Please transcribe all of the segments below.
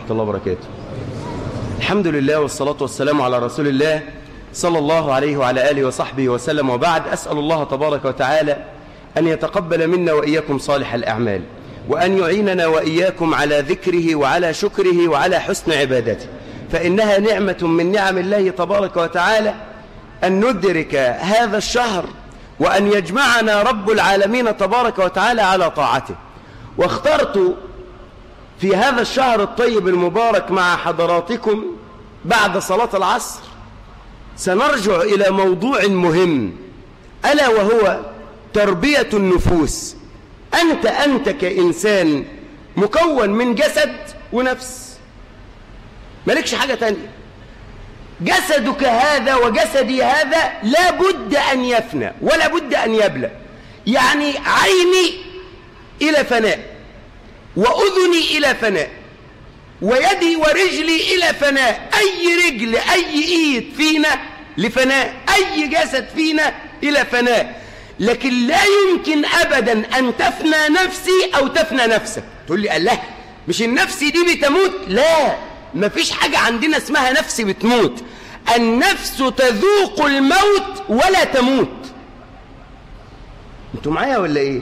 الله وبركاته الحمد لله والصلاة والسلام على رسول الله صلى الله عليه وعلى آله وصحبه وسلم وبعد أسأل الله تبارك وتعالى أن يتقبل منا وإياكم صالح الأعمال وأن يعيننا وإياكم على ذكره وعلى شكره وعلى حسن عبادته فإنها نعمة من نعم الله تبارك وتعالى أن ندرك هذا الشهر وأن يجمعنا رب العالمين تبارك وتعالى على طاعته واخترت في هذا الشهر الطيب المبارك مع حضراتكم بعد صلاة العصر سنرجع إلى موضوع مهم ألا وهو تربية النفوس أنت أنت كإنسان مكون من جسد ونفس مالكش حاجة تانية جسدك هذا وجسدي هذا لا بد أن يفنى ولا بد أن يبلى يعني عيني إلى فناء وأذني إلى فناء ويدي ورجلي إلى فناء أي رجل أي إيد فينا لفناء أي جسد فينا إلى فناء لكن لا يمكن أبدا أن تفنى نفسي أو تفنى نفسك تقول لي الله مش النفس دي بتموت لا مفيش حاجة عندنا اسمها نفس بتموت النفس تذوق الموت ولا تموت انتوا معايا ولا ايه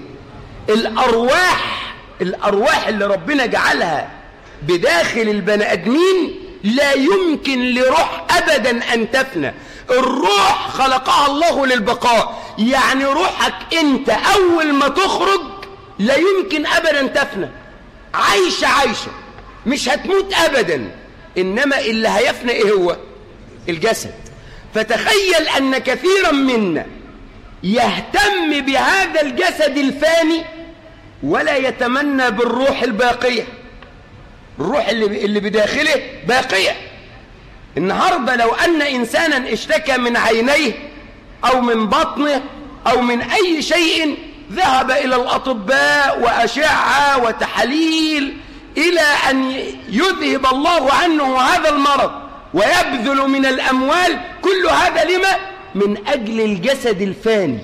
الأرواح الأرواح اللي ربنا جعلها بداخل البني ادمين لا يمكن لروح أبدا أن تفنى الروح خلقها الله للبقاء يعني روحك أنت أول ما تخرج لا يمكن أبدا تفنى عايشة عايشة مش هتموت أبدا إنما اللي هيفنى إيه هو الجسد فتخيل أن كثيرا منا يهتم بهذا الجسد الفاني ولا يتمنى بالروح الباقية الروح اللي, اللي بداخله باقية النهاردة لو أن إنسانا اشتكى من عينيه أو من بطنه أو من أي شيء ذهب إلى الأطباء وأشعة وتحاليل إلى أن يذهب الله عنه هذا المرض ويبذل من الأموال كل هذا لما؟ من أجل الجسد الفاني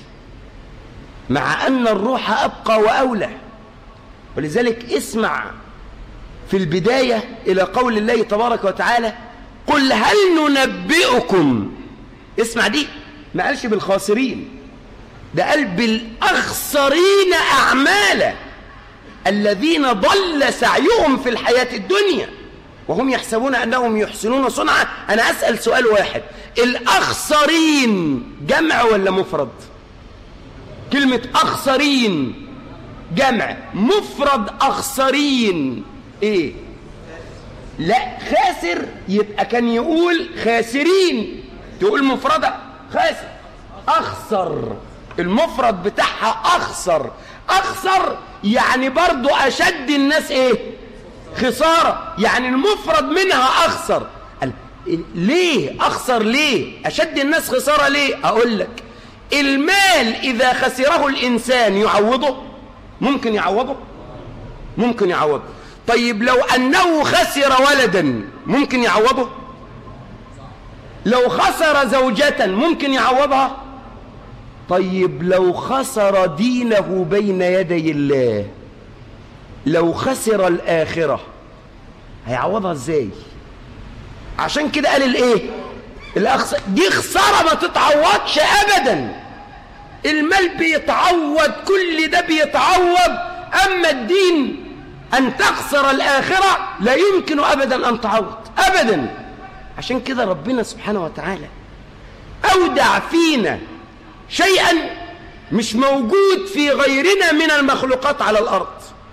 مع أن الروح أبقى وأولى ولذلك اسمع في البداية إلى قول الله تبارك وتعالى قل هل ننبئكم اسمع دي ما قالش بالخاسرين ده قال بالأخسرين أعمالا الذين ضل سعيهم في الحياة الدنيا وهم يحسبون أنهم يحسنون صنعا أنا أسأل سؤال واحد الأخسرين جمع ولا مفرد كلمة أخسرين جمع مفرد أخسرين إيه لا خاسر يبقى كان يقول خاسرين تقول مفردة خاسر أخسر المفرد بتاعها أخسر أخسر يعني برضو أشد الناس إيه خسارة يعني المفرد منها أخسر ليه أخسر ليه أشد الناس خسارة ليه أقول لك المال إذا خسره الإنسان يعوضه ممكن يعوضه ممكن يعوضه طيب لو أنه خسر ولدا ممكن يعوضه لو خسر زوجة ممكن يعوضها طيب لو خسر دينه بين يدي الله لو خسر الآخرة هيعوضها ازاي عشان كده قال الايه الأخس... دي خسارة ما تتعوضش أبدا المال بيتعوض كل ده بيتعوض أما الدين أن تخسر الآخرة لا يمكن أبدا أن تعوض أبدا عشان كده ربنا سبحانه وتعالى أودع فينا شيئا مش موجود في غيرنا من المخلوقات على الأرض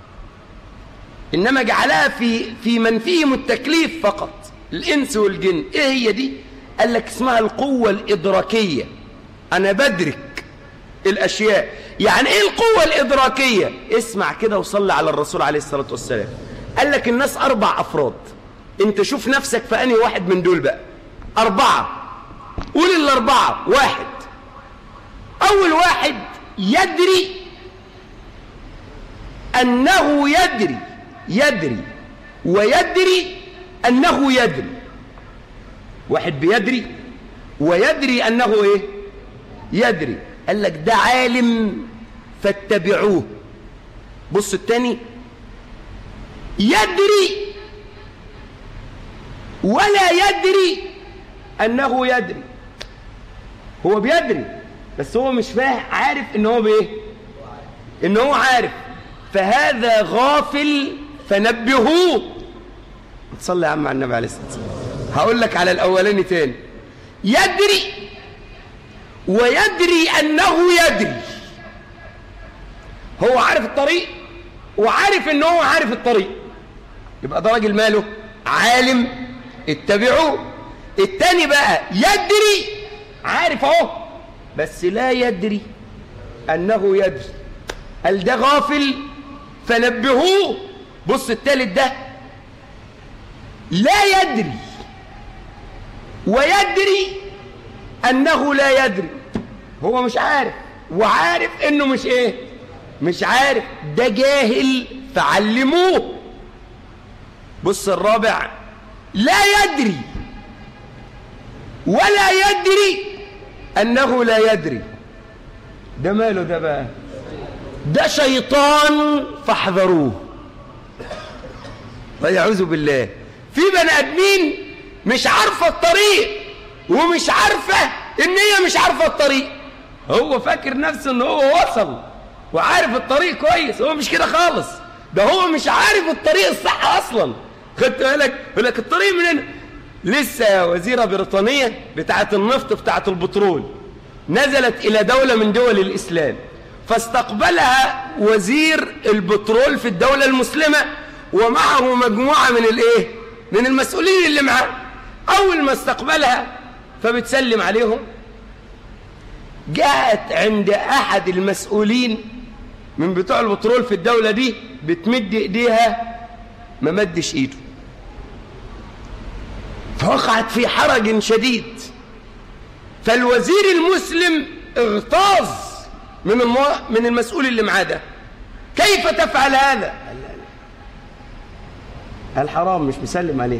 إنما جعلها في, في من فيهم التكليف فقط الإنس والجن إيه هي دي قال لك اسمها القوة الإدراكية أنا بدرك الأشياء يعني إيه القوة الإدراكية اسمع كده وصلي على الرسول عليه الصلاة والسلام قال لك الناس أربع أفراد انت شوف نفسك في أنهي واحد من دول بقى أربعة قول الأربعة واحد أول واحد يدري أنه يدري يدري ويدري أنه يدري واحد بيدري ويدري أنه إيه يدري قال لك ده عالم فاتبعوه بص التاني يدري ولا يدري أنه يدري هو بيدري بس هو مش فاهم عارف ان هو بايه ان هو عارف فهذا غافل فنبهوه تصلي يا عم على النبي عليه الصلاه والسلام هقول لك على الاولاني تاني يدري ويدري انه يدري هو عارف الطريق وعارف ان هو عارف الطريق يبقى ده راجل ماله عالم اتبعوه التاني بقى يدري عارف اهو بس لا يدري انه يدري قال ده غافل فنبهوه بص التالت ده لا يدري ويدري انه لا يدري هو مش عارف وعارف انه مش ايه مش عارف ده جاهل فعلموه بص الرابع لا يدري ولا يدري أنه لا يدري ده ماله ده بقى ده شيطان فاحذروه ويعوذ بالله في بني ادمين مش عارفه الطريق ومش عارفه ان هي مش عارفه الطريق هو فاكر نفسه ان هو وصل وعارف الطريق كويس هو مش كده خالص ده هو مش عارف الطريق الصح اصلا خدت بالك يقول لك الطريق من هنا لسه وزيره بريطانيه بتاعه النفط بتاعه البترول نزلت الى دوله من دول الاسلام فاستقبلها وزير البترول في الدوله المسلمه ومعه مجموعه من الايه من المسؤولين اللي معاه اول ما استقبلها فبتسلم عليهم جاءت عند احد المسؤولين من بتوع البترول في الدوله دي بتمد ايديها ما مدش ايده فوقعت في حرج شديد فالوزير المسلم اغتاظ من المو... من المسؤول اللي معاه ده كيف تفعل هذا قال لا لا الحرام مش مسلم عليه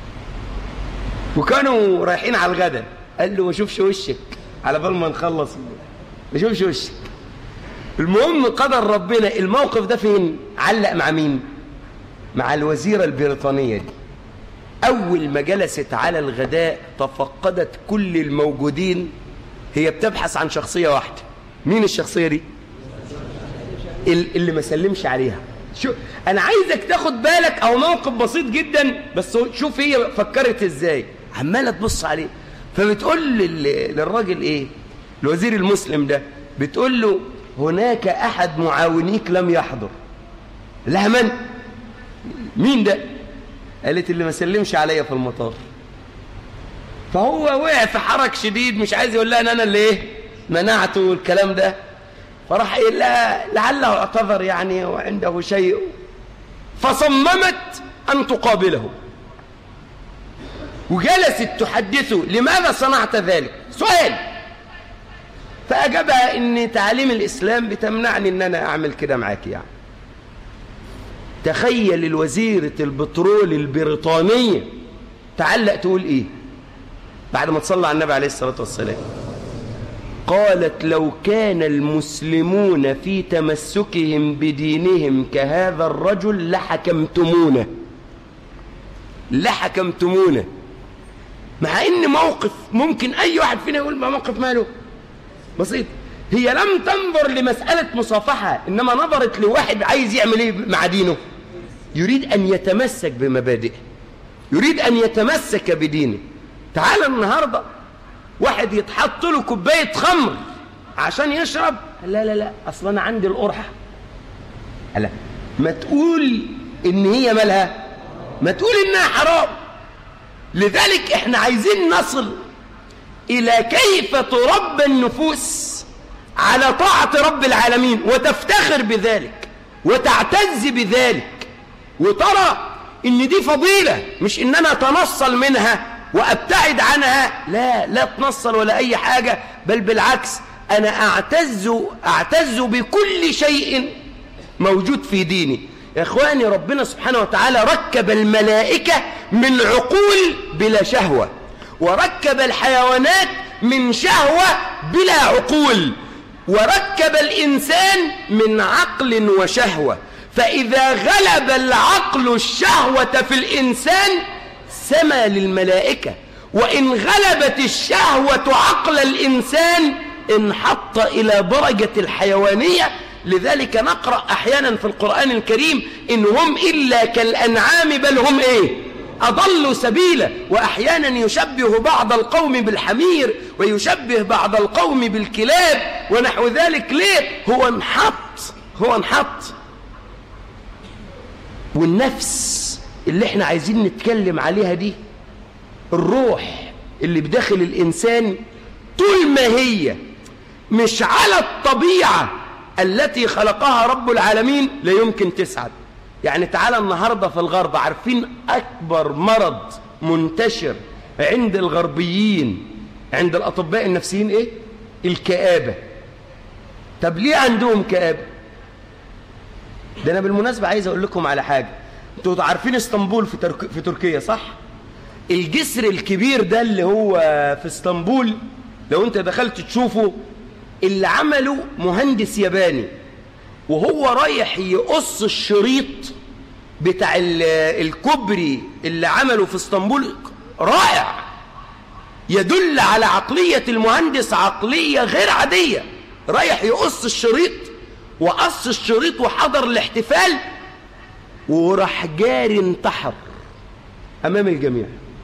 وكانوا رايحين على الغدا قال له ما اشوفش وشك على بال ما نخلص ما اشوفش وشك المهم قدر ربنا الموقف ده فين علق مع مين مع الوزيرة البريطانية دي أول ما جلست على الغداء تفقدت كل الموجودين هي بتبحث عن شخصية واحدة مين الشخصية دي اللي ما سلمش عليها شو أنا عايزك تاخد بالك أو موقف بسيط جدا بس شوف هي فكرت إزاي عمالة تبص عليه فبتقول للراجل إيه الوزير المسلم ده بتقول له هناك أحد معاونيك لم يحضر لها من مين ده قالت اللي ما سلمش عليا في المطار فهو وقع في حرج شديد مش عايز يقول لها ان انا اللي ايه منعته والكلام ده فراح قايل لها لعله اعتذر يعني وعنده شيء فصممت ان تقابله وجلست تحدثه لماذا صنعت ذلك سؤال فاجابها ان تعاليم الاسلام بتمنعني ان انا اعمل كده معاك يعني تخيل الوزيرة البترول البريطانية تعلق تقول ايه بعد ما تصلى على النبي عليه الصلاة والسلام قالت لو كان المسلمون في تمسكهم بدينهم كهذا الرجل لحكمتمونه لحكمتمونه مع ان موقف ممكن اي واحد فينا يقول ما موقف ماله بسيط هي لم تنظر لمسألة مصافحة إنما نظرت لواحد عايز يعمل إيه مع دينه يريد أن يتمسك بمبادئه يريد أن يتمسك بدينه تعال النهاردة واحد يتحط له كوباية خمر عشان يشرب لا لا لا أصلا أنا عندي القرحة لا ما تقول إن هي مالها ما تقول إنها حرام لذلك إحنا عايزين نصل إلى كيف تربى النفوس على طاعة رب العالمين وتفتخر بذلك وتعتز بذلك وترى ان دي فضيلة مش ان انا اتنصل منها وابتعد عنها لا لا اتنصل ولا اي حاجة بل بالعكس انا اعتز اعتز بكل شيء موجود في ديني يا اخواني ربنا سبحانه وتعالى ركب الملائكة من عقول بلا شهوة وركب الحيوانات من شهوة بلا عقول وركب الإنسان من عقل وشهوة فإذا غلب العقل الشهوة في الإنسان سما للملائكة وإن غلبت الشهوة عقل الإنسان انحط إلى درجة الحيوانية لذلك نقرأ أحيانا في القرآن الكريم إن هم إلا كالأنعام بل هم إيه أضلوا سبيلا وأحيانا يشبه بعض القوم بالحمير ويشبه بعض القوم بالكلاب ونحو ذلك ليه هو انحط هو انحط والنفس اللي احنا عايزين نتكلم عليها دي الروح اللي بداخل الإنسان طول ما هي مش على الطبيعة التي خلقها رب العالمين لا يمكن تسعد يعني تعالى النهاردة في الغرب عارفين أكبر مرض منتشر عند الغربيين عند الأطباء النفسيين إيه؟ الكآبة طب ليه عندهم كآبة؟ ده أنا بالمناسبة عايز أقول لكم على حاجة أنتوا عارفين اسطنبول في, ترك... في تركيا صح؟ الجسر الكبير ده اللي هو في اسطنبول لو أنت دخلت تشوفه اللي عمله مهندس ياباني وهو رايح يقص الشريط بتاع الكوبري اللي عمله في اسطنبول رائع يدل على عقلية المهندس عقلية غير عادية رايح يقص الشريط وقص الشريط وحضر الاحتفال وراح جاري انتحر أمام الجميع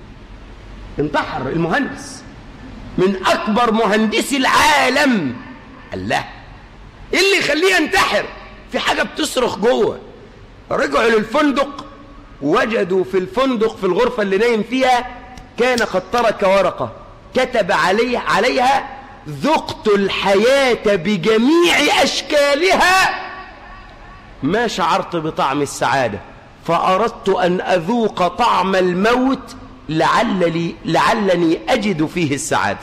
انتحر المهندس من أكبر مهندسي العالم الله ايه اللي يخليه ينتحر في حاجة بتصرخ جوه رجعوا للفندق وجدوا في الفندق في الغرفة اللي نايم فيها كان قد ترك ورقة كتب عليه عليها ذقت الحياة بجميع أشكالها ما شعرت بطعم السعادة فأردت أن أذوق طعم الموت لعلني, لعلني أجد فيه السعادة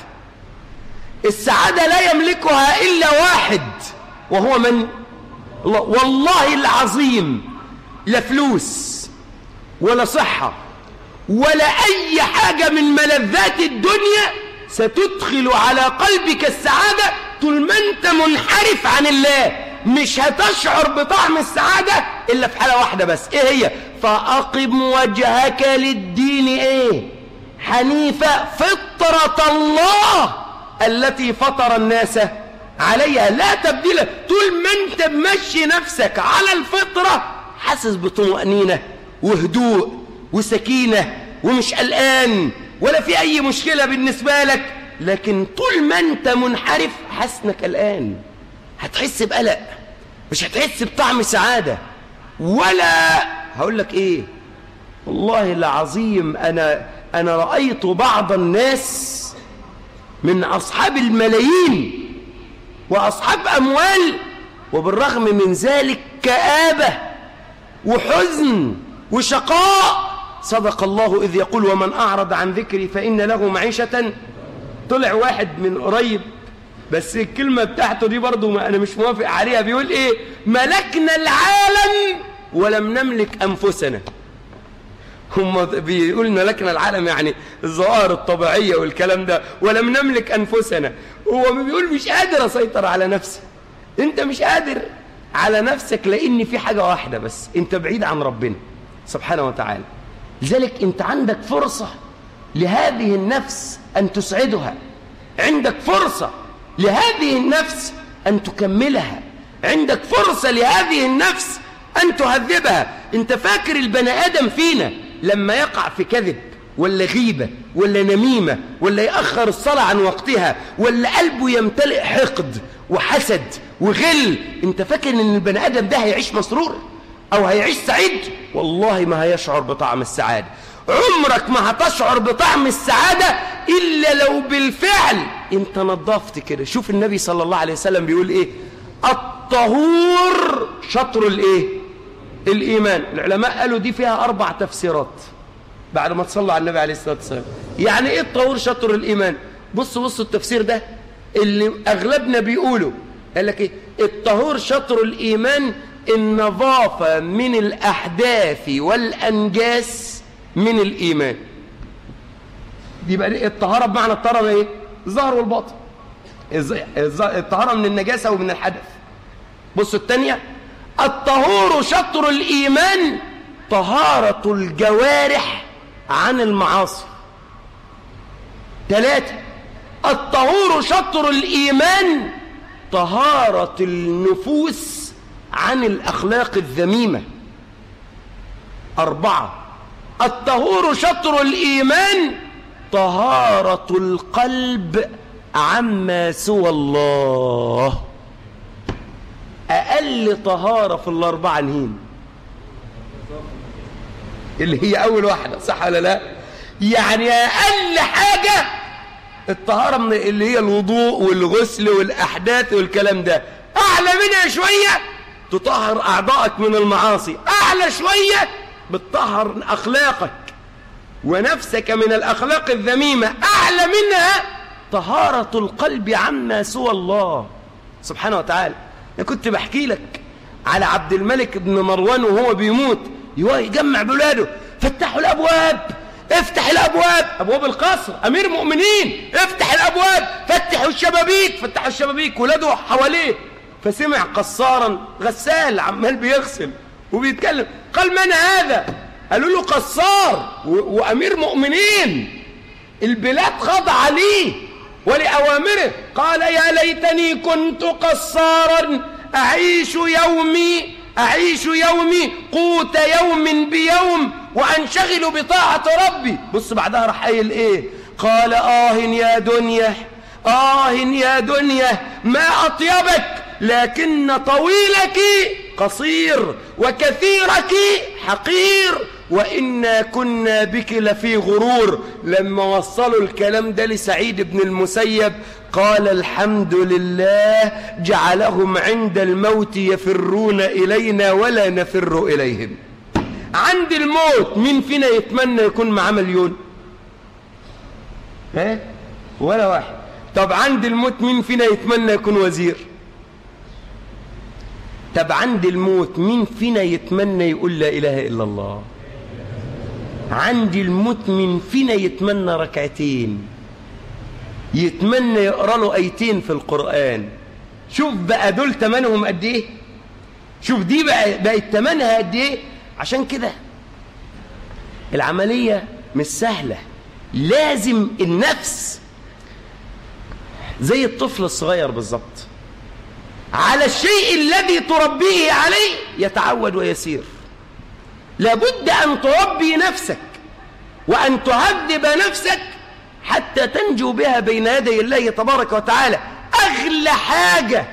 السعادة لا يملكها إلا واحد وهو من الله والله العظيم لا فلوس ولا صحة ولا أي حاجة من ملذات الدنيا ستدخل على قلبك السعادة طول ما أنت منحرف عن الله مش هتشعر بطعم السعادة إلا في حالة واحدة بس إيه هي فأقم وجهك للدين إيه حنيفة فطرة الله التي فطر الناس عليها لا تبديل طول ما انت ممشي نفسك على الفطرة حاسس بطمأنينة وهدوء وسكينة ومش قلقان ولا في أي مشكلة بالنسبة لك لكن طول ما انت منحرف حاسس انك قلقان هتحس بقلق مش هتحس بطعم سعادة ولا هقول لك ايه والله العظيم انا انا رأيت بعض الناس من اصحاب الملايين واصحاب اموال وبالرغم من ذلك كآبة وحزن وشقاء صدق الله إذ يقول ومن أعرض عن ذكري فإن له معيشة طلع واحد من قريب بس الكلمة بتاعته دي برضو ما أنا مش موافق عليها بيقول إيه ملكنا العالم ولم نملك أنفسنا هم بيقول ملكنا العالم يعني الظواهر الطبيعية والكلام ده ولم نملك أنفسنا هو بيقول مش قادر أسيطر على نفسي أنت مش قادر على نفسك لأن في حاجة واحدة بس أنت بعيد عن ربنا سبحانه وتعالى لذلك أنت عندك فرصة لهذه النفس أن تسعدها عندك فرصة لهذه النفس أن تكملها عندك فرصة لهذه النفس أن تهذبها أنت فاكر البني آدم فينا لما يقع في كذب ولا غيبة ولا نميمة ولا يأخر الصلاة عن وقتها ولا قلبه يمتلئ حقد وحسد وغل انت فاكر ان البني آدم ده هيعيش مسرور او هيعيش سعيد والله ما هيشعر بطعم السعادة عمرك ما هتشعر بطعم السعادة إلا لو بالفعل انت نظفت كده شوف النبي صلى الله عليه وسلم بيقول ايه الطهور شطر الايه الإيمان العلماء قالوا دي فيها أربع تفسيرات بعد ما تصلوا على النبي عليه الصلاة والسلام يعني إيه الطهور شطر الإيمان بصوا بصوا التفسير ده اللي أغلبنا بيقولوا قال لك إيه الطهور شطر الإيمان النظافة من الأحداث والأنجاس من الإيمان دي بقى الطهارة بمعنى الطهارة إيه الظاهر والباطن الطهارة من النجاسة ومن الحدث بصوا الثانية الطهور شطر الإيمان طهارة الجوارح عن المعاصي ثلاثة الطهور شطر الإيمان طهارة النفوس عن الأخلاق الذميمة أربعة الطهور شطر الإيمان طهارة القلب عما سوى الله أقل طهارة في الأربعة نهين اللي هي أول واحدة صح ولا لا يعني أقل حاجة الطهارة من اللي هي الوضوء والغسل والأحداث والكلام ده أعلى منها شوية تطهر أعضائك من المعاصي أعلى شوية بتطهر أخلاقك ونفسك من الأخلاق الذميمة أعلى منها طهارة القلب عما سوى الله سبحانه وتعالى أنا كنت بحكي لك على عبد الملك بن مروان وهو بيموت يجمع بولاده فتحوا الأبواب افتح الأبواب أبواب القصر أمير مؤمنين افتح الأبواب فتحوا الشبابيك فتحوا الشبابيك ولاده حواليه فسمع قصارا غسال عمال بيغسل وبيتكلم قال من هذا قالوا له قصار وأمير مؤمنين البلاد خضع ليه ولأوامره قال يا ليتني كنت قصارا أعيش يومي أعيش يومي قوت يوم بيوم وأنشغل بطاعة ربي بص بعدها راح قايل إيه قال آه يا دنيا آه يا دنيا ما أطيبك لكن طويلك قصير وكثيرك حقير وإنا كنا بك لفي غرور لما وصلوا الكلام ده لسعيد بن المسيب قال الحمد لله جعلهم عند الموت يفرون إلينا ولا نفر إليهم عند الموت مين فينا يتمنى يكون معاه مليون ها ولا واحد طب عند الموت مين فينا يتمنى يكون وزير طب عند الموت مين فينا يتمنى يقول لا إله إلا الله عند الموت مين فينا يتمنى ركعتين يتمنى يقرأ له أيتين في القرآن شوف بقى دول تمنهم قد إيه شوف دي بقى بقت تمنها قد إيه عشان كده العملية مش سهلة لازم النفس زي الطفل الصغير بالظبط على الشيء الذي تربيه عليه يتعود ويسير لابد أن تربي نفسك وأن تهذب نفسك حتى تنجو بها بين يدي الله تبارك وتعالى أغلى حاجة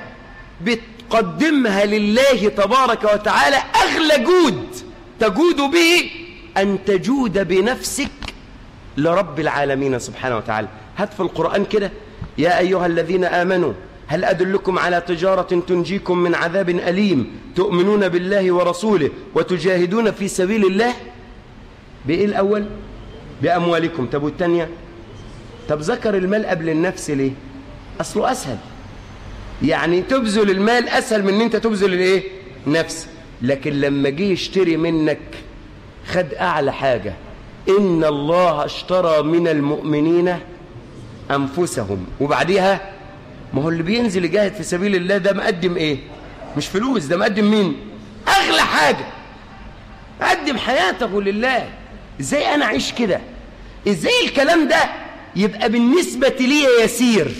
بتقدمها لله تبارك وتعالى أغلى جود تجود به أن تجود بنفسك لرب العالمين سبحانه وتعالى هات في القرآن كده يا أيها الذين آمنوا هل أدلكم على تجارة تنجيكم من عذاب أليم تؤمنون بالله ورسوله وتجاهدون في سبيل الله بإيه الأول بأموالكم طب والتانية طب ذكر المال قبل النفس ليه أصله أسهل يعني تبذل المال أسهل من أن أنت تبذل الإيه نفس لكن لما جه يشتري منك خد أعلى حاجة إن الله اشترى من المؤمنين أنفسهم وبعديها ما هو اللي بينزل يجاهد في سبيل الله ده مقدم ايه مش فلوس ده مقدم مين اغلى حاجة قدم حياته لله ازاي انا اعيش كده ازاي الكلام ده يبقى بالنسبة لي يسير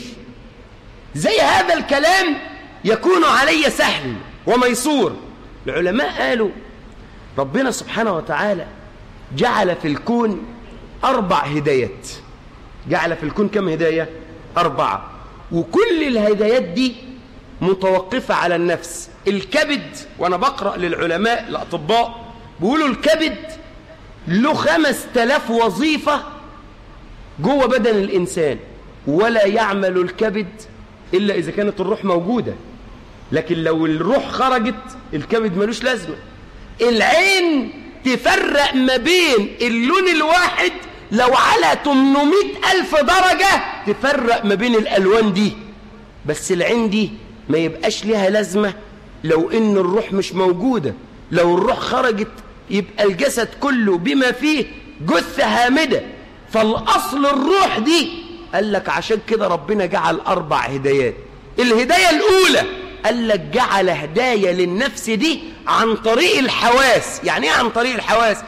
زي هذا الكلام يكون علي سهل وميسور العلماء قالوا ربنا سبحانه وتعالى جعل في الكون أربع هدايات جعل في الكون كم هداية؟ أربعة وكل الهدايات دي متوقفة على النفس الكبد وأنا بقرأ للعلماء الأطباء بيقولوا الكبد له خمس تلاف وظيفة جوه بدن الإنسان ولا يعمل الكبد إلا إذا كانت الروح موجودة لكن لو الروح خرجت الكبد ملوش لازمة العين تفرق ما بين اللون الواحد لو على 800 ألف درجة تفرق ما بين الألوان دي بس العين دي ما يبقاش لها لازمة لو إن الروح مش موجودة لو الروح خرجت يبقى الجسد كله بما فيه جثة هامدة فالأصل الروح دي قال لك عشان كده ربنا جعل أربع هدايات الهداية الأولى قال لك جعل هداية للنفس دي عن طريق الحواس يعني ايه عن طريق الحواس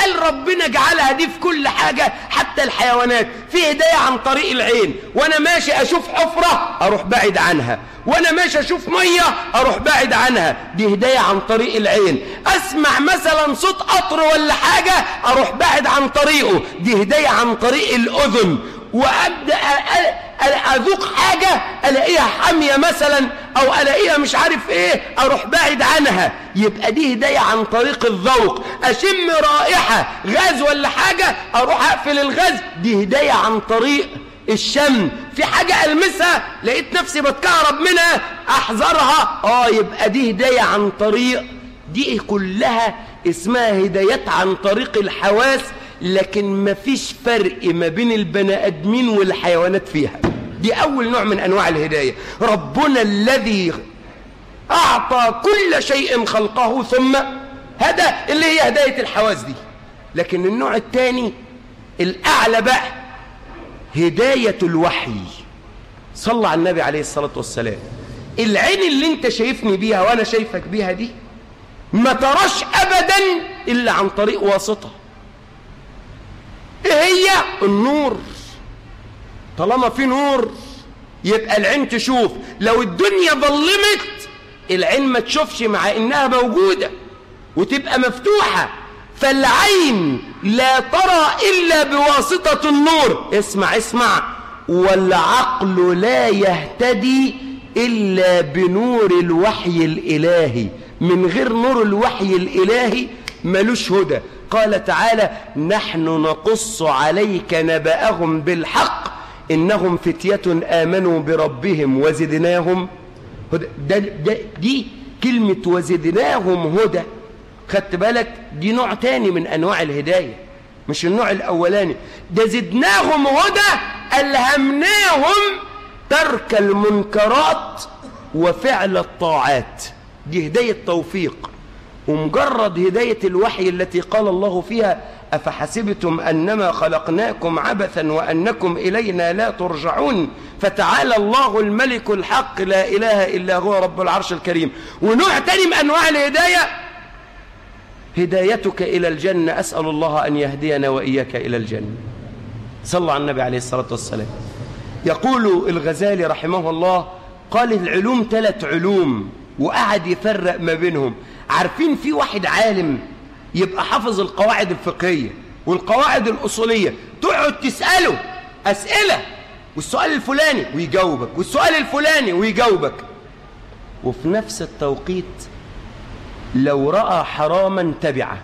قال ربنا جعلها دي في كل حاجة حتى الحيوانات في هداية عن طريق العين وانا ماشي اشوف حفرة اروح بعيد عنها وانا ماشي اشوف مية اروح بعيد عنها دي هداية عن طريق العين اسمع مثلا صوت قطر ولا حاجة اروح بعيد عن طريقه دي هداية عن طريق الاذن وابدا اذوق حاجه الاقيها حاميه مثلا او الاقيها مش عارف ايه اروح بعيد عنها يبقى دي هدايه عن طريق الذوق اشم رائحه غاز ولا حاجه اروح اقفل الغاز دي هدايه عن طريق الشم في حاجة ألمسها لقيت نفسي بتكهرب منها أحذرها آه يبقى دي هداية عن طريق دي كلها اسمها هدايات عن طريق الحواس لكن مفيش فرق ما بين البني ادمين والحيوانات فيها دي اول نوع من انواع الهدايه ربنا الذي اعطى كل شيء خلقه ثم هدى اللي هي هدايه الحواس دي لكن النوع الثاني الاعلى بقى هدايه الوحي صلى على النبي عليه الصلاه والسلام العين اللي انت شايفني بيها وانا شايفك بيها دي ما تراش ابدا الا عن طريق واسطه ايه هي النور طالما في نور يبقى العين تشوف لو الدنيا ظلمت العين ما تشوفش مع انها موجودة وتبقى مفتوحة فالعين لا ترى الا بواسطة النور اسمع اسمع والعقل لا يهتدي الا بنور الوحي الالهي من غير نور الوحي الالهي ملوش هدى قال تعالى نحن نقص عليك نبأهم بالحق إنهم فتية آمنوا بربهم وزدناهم هدى ده ده دي كلمة وزدناهم هدى خدت بالك دي نوع تاني من أنواع الهداية مش النوع الأولاني ده زدناهم هدى ألهمناهم ترك المنكرات وفعل الطاعات دي هداية توفيق ومجرد هداية الوحي التي قال الله فيها أفحسبتم أنما خلقناكم عبثا وأنكم إلينا لا ترجعون فتعالى الله الملك الحق لا إله إلا هو رب العرش الكريم ونوع تاني من أنواع الهداية هدايتك إلى الجنة أسأل الله أن يهدينا وإياك إلى الجنة صلى على النبي عليه الصلاة والسلام يقول الغزالي رحمه الله قال العلوم ثلاث علوم وقعد يفرق ما بينهم عارفين في واحد عالم يبقى حافظ القواعد الفقهية والقواعد الأصولية تقعد تسأله أسئلة والسؤال الفلاني ويجاوبك والسؤال الفلاني ويجاوبك وفي نفس التوقيت لو رأى حراما تبعه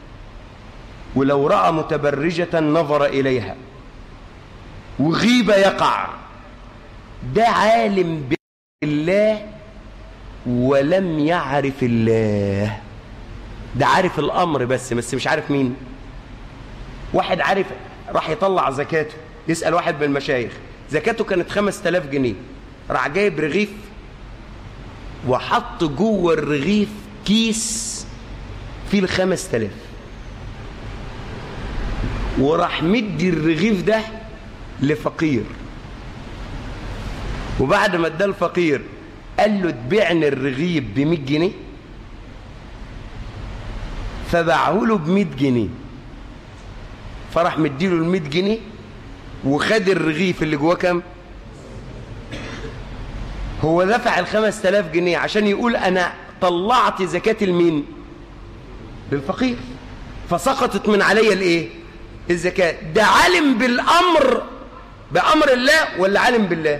ولو رأى متبرجة نظر إليها وغيبة يقع ده عالم بالله ولم يعرف الله ده عارف الأمر بس بس مش عارف مين واحد عارف راح يطلع زكاته يسأل واحد من المشايخ زكاته كانت خمس تلاف جنيه راح جايب رغيف وحط جوه الرغيف كيس فيه الخمس تلاف وراح مدي الرغيف ده لفقير وبعد ما اداه الفقير قال له تبيعني الرغيف ب 100 جنيه فباعه له ب 100 جنيه فراح مديله ال 100 جنيه وخد الرغيف اللي جواه كام هو دفع ال 5000 جنيه عشان يقول انا طلعت زكاة المين للفقير فسقطت من عليا الايه الزكاة ده عالم بالامر بامر الله ولا عالم بالله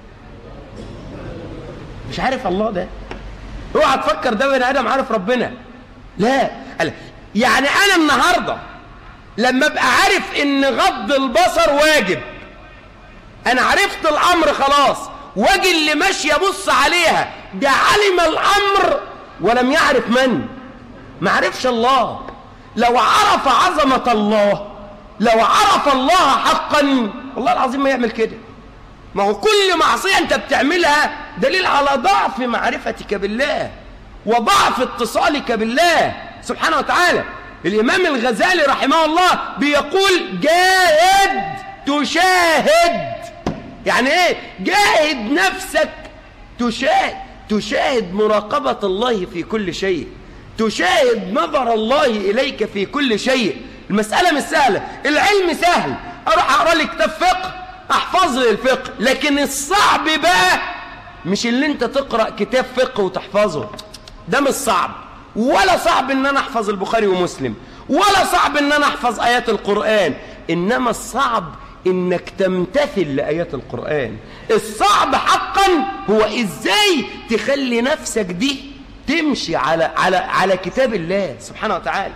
مش عارف الله ده اوعى تفكر ده بني ادم عارف ربنا لا يعني انا النهارده لما ابقى عارف ان غض البصر واجب انا عرفت الامر خلاص واجي اللي ماشي ابص عليها ده علم الامر ولم يعرف من ما عرفش الله لو عرف عظمه الله لو عرف الله حقا والله العظيم ما يعمل كده ما هو كل معصيه انت بتعملها دليل على ضعف معرفتك بالله وضعف اتصالك بالله سبحانه وتعالى الإمام الغزالي رحمه الله بيقول جاهد تشاهد يعني ايه جاهد نفسك تشاهد تشاهد مراقبة الله في كل شيء تشاهد نظر الله إليك في كل شيء المسألة مش سهلة العلم سهل أروح أقرأ لي كتاب فقه أحفظ لي الفقه لكن الصعب بقى مش اللي أنت تقرأ كتاب فقه وتحفظه ده مش صعب ولا صعب ان انا احفظ البخاري ومسلم ولا صعب ان انا احفظ ايات القرآن انما الصعب انك تمتثل لايات القرآن الصعب حقا هو ازاي تخلي نفسك دي تمشي على على على كتاب الله سبحانه وتعالى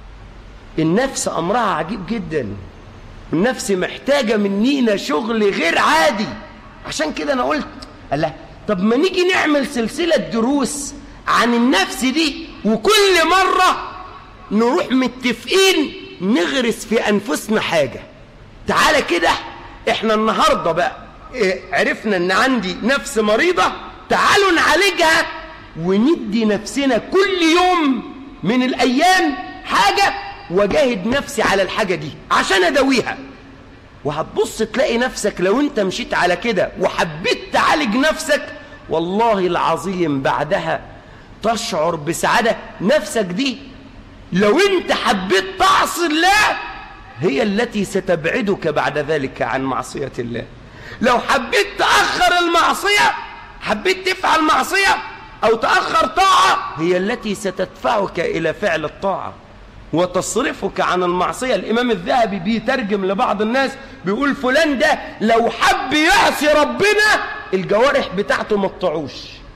النفس امرها عجيب جدا النفس محتاجة منينا شغل غير عادي عشان كده انا قلت الله طب ما نيجي نعمل سلسلة دروس عن النفس دي وكل مرة نروح متفقين نغرس في أنفسنا حاجة تعالى كده احنا النهاردة بقى اه عرفنا ان عندي نفس مريضة تعالوا نعالجها وندي نفسنا كل يوم من الأيام حاجة وجاهد نفسي على الحاجة دي عشان أدويها وهتبص تلاقي نفسك لو انت مشيت على كده وحبيت تعالج نفسك والله العظيم بعدها تشعر بسعادة نفسك دي لو انت حبيت تعصي الله هي التي ستبعدك بعد ذلك عن معصية الله لو حبيت تأخر المعصية حبيت تفعل معصية أو تأخر طاعة هي التي ستدفعك إلى فعل الطاعة وتصرفك عن المعصية الإمام الذهبي بيترجم لبعض الناس بيقول فلان ده لو حب يعصي ربنا الجوارح بتاعته ما تطعوش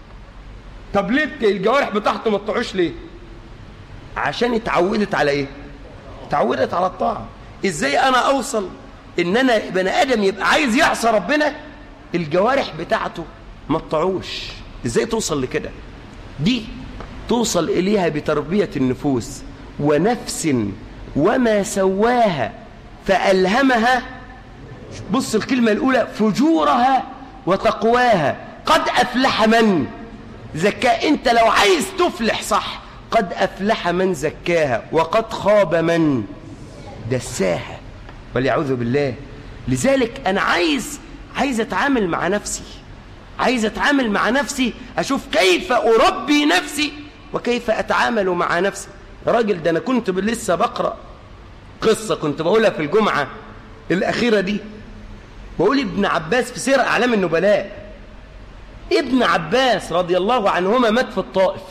طب ليه الجوارح بتاعته ما تطعوش ليه عشان اتعودت على ايه اتعودت على الطاعة ازاي انا اوصل ان انا بني ادم يبقى عايز يعصى ربنا الجوارح بتاعته ما تطعوش ازاي توصل لكده دي توصل اليها بتربية النفوس ونفس وما سواها فألهمها بص الكلمة الأولى فجورها وتقواها قد أفلح من زكاها أنت لو عايز تفلح صح قد أفلح من زكاها وقد خاب من دساها واليعوذ بالله لذلك أنا عايز عايز أتعامل مع نفسي عايز أتعامل مع نفسي أشوف كيف أربي نفسي وكيف أتعامل مع نفسي راجل ده أنا كنت لسه بقرأ قصة كنت بقولها في الجمعة الأخيرة دي بقول ابن عباس في سير أعلام النبلاء ابن عباس رضي الله عنهما مات في الطائف